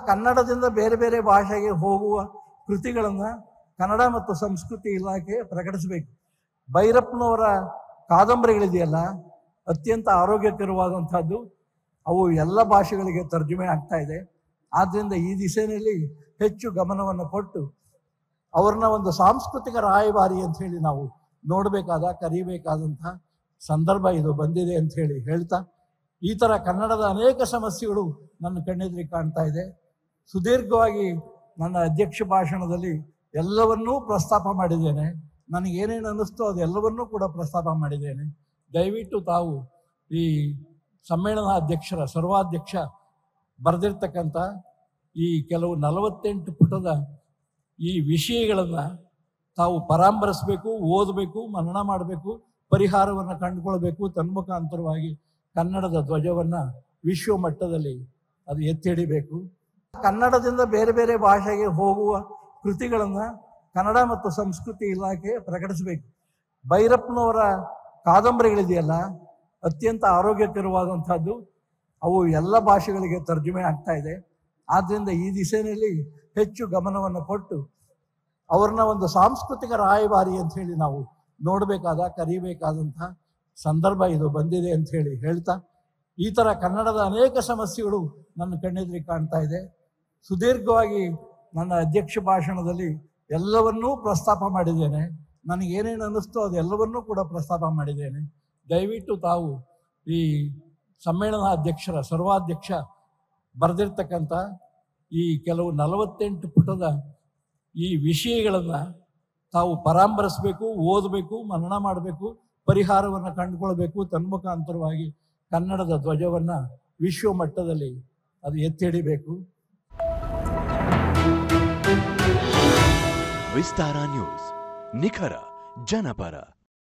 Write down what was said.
ಕನ್ನಡದಿಂದ ಬೇರೆ ಬೇರೆ ಭಾಷೆಗೆ ಹೋಗುವ ಕೃತಿಗಳನ್ನು ಕನ್ನಡ ಮತ್ತು ಸಂಸ್ಕೃತಿ ಇಲಾಖೆ ಪ್ರಕಟಿಸಬೇಕು ಭೈರಪ್ಪನವರ ಕಾದಂಬರಿಗಳಿದೆಯಲ್ಲ ಅತ್ಯಂತ ಆರೋಗ್ಯಕರವಾದಂಥದ್ದು ಅವು ಎಲ್ಲ ಭಾಷೆಗಳಿಗೆ ತರ್ಜುಮೆ ಆಗ್ತಾ ಇದೆ ಆದ್ದರಿಂದ ಈ ದಿಸೆಯಲ್ಲಿ ಹೆಚ್ಚು ಗಮನವನ್ನು ಕೊಟ್ಟು ಅವ್ರನ್ನ ಒಂದು ಸಾಂಸ್ಕೃತಿಕ ರಾಯಭಾರಿ ಅಂತ ಹೇಳಿ ನಾವು ನೋಡಬೇಕಾದ ಕರೀಬೇಕಾದಂಥ ಸಂದರ್ಭ ಇದು ಬಂದಿದೆ ಅಂತ ಹೇಳಿ ಹೇಳ್ತಾ ಈ ಥರ ಕನ್ನಡದ ಅನೇಕ ಸಮಸ್ಯೆಗಳು ನನ್ನ ಕಣ್ಣೆದುರಿಗೆ ಕಾಣ್ತಾ ಇದೆ ಸುದೀರ್ಘವಾಗಿ ನನ್ನ ಅಧ್ಯಕ್ಷ ಭಾಷಣದಲ್ಲಿ ಎಲ್ಲವನ್ನೂ ಪ್ರಸ್ತಾಪ ಮಾಡಿದ್ದೇನೆ ನನಗೆ ಏನೇನು ಅನ್ನಿಸ್ತೋ ಅದೆಲ್ಲವನ್ನೂ ಕೂಡ ಪ್ರಸ್ತಾಪ ಮಾಡಿದ್ದೇನೆ ದಯವಿಟ್ಟು ತಾವು ಈ ಸಮ್ಮೇಳನ ಅಧ್ಯಕ್ಷರ ಸರ್ವಾಧ್ಯಕ್ಷ ಬರೆದಿರ್ತಕ್ಕಂಥ ಈ ಕೆಲವು ನಲವತ್ತೆಂಟು ಪುಟದ ಈ ವಿಷಯಗಳನ್ನು ತಾವು ಪರಾಮರಿಸಬೇಕು ಓದಬೇಕು ಮನನ ಮಾಡಬೇಕು ಪರಿಹಾರವನ್ನು ಕಂಡುಕೊಳ್ಬೇಕು ತನ್ಮುಖಾಂತರವಾಗಿ ಕನ್ನಡದ ಧ್ವಜವನ್ನು ವಿಶ್ವ ಮಟ್ಟದಲ್ಲಿ ಅದು ಎತ್ತಿ ಹಿಡಿಬೇಕು ಕನ್ನಡದಿಂದ ಬೇರೆ ಬೇರೆ ಭಾಷೆಗೆ ಹೋಗುವ ಕೃತಿಗಳನ್ನು ಕನ್ನಡ ಮತ್ತು ಸಂಸ್ಕೃತಿ ಇಲಾಖೆ ಪ್ರಕಟಿಸಬೇಕು ಭೈರಪ್ಪನವರ ಕಾದಂಬರಿಗಳಿದೆಯಲ್ಲ ಅತ್ಯಂತ ಆರೋಗ್ಯಕರವಾದಂಥದ್ದು ಅವು ಎಲ್ಲ ಭಾಷೆಗಳಿಗೆ ತರ್ಜುಮೆ ಆಗ್ತಾ ಇದೆ ಆದ್ದರಿಂದ ಈ ದಿಸೆಯಲ್ಲಿ ಹೆಚ್ಚು ಗಮನವನ್ನು ಕೊಟ್ಟು ಅವ್ರನ್ನ ಒಂದು ಸಾಂಸ್ಕೃತಿಕ ರಾಯಭಾರಿ ಅಂತ ಹೇಳಿ ನಾವು ನೋಡಬೇಕಾದ ಕರೀಬೇಕಾದಂಥ ಸಂದರ್ಭ ಇದು ಬಂದಿದೆ ಅಂತ ಹೇಳಿ ಹೇಳ್ತಾ ಈ ಥರ ಕನ್ನಡದ ಅನೇಕ ಸಮಸ್ಯೆಗಳು ನನ್ನ ಕಣ್ಣೆದುರಿಗೆ ಕಾಣ್ತಾ ಇದೆ ಸುದೀರ್ಘವಾಗಿ ನನ್ನ ಅಧ್ಯಕ್ಷ ಭಾಷಣದಲ್ಲಿ ಎಲ್ಲವನ್ನೂ ಪ್ರಸ್ತಾಪ ಮಾಡಿದ್ದೇನೆ ನನಗೆ ಏನೇನು ಅನ್ನಿಸ್ತೋ ಅದೆಲ್ಲವನ್ನೂ ಕೂಡ ಪ್ರಸ್ತಾಪ ಮಾಡಿದ್ದೇನೆ ದಯವಿಟ್ಟು ತಾವು ಈ ಸಮ್ಮೇಳನ ಅಧ್ಯಕ್ಷರ ಸರ್ವಾಧ್ಯಕ್ಷ ಬರೆದಿರ್ತಕ್ಕಂಥ ಈ ಕೆಲವು ನಲವತ್ತೆಂಟು ಪುಟದ ಈ ವಿಷಯಗಳನ್ನು ತಾವು ಪರಾಮರಿಸಬೇಕು ಓದಬೇಕು ಮನನ ಮಾಡಬೇಕು ಪರಿಹಾರವನ್ನು ಕಂಡುಕೊಳ್ಬೇಕು ತನ್ಮುಖಾಂತರವಾಗಿ ಕನ್ನಡದ ಧ್ವಜವನ್ನು ವಿಶ್ವ ಮಟ್ಟದಲ್ಲಿ ಅದು ಎತ್ತಿ ಹಿಡಿಬೇಕು ವಿಸ್ತಾರ ನ್ಯೂಸ್ ನಿಖರ ಜನಪರ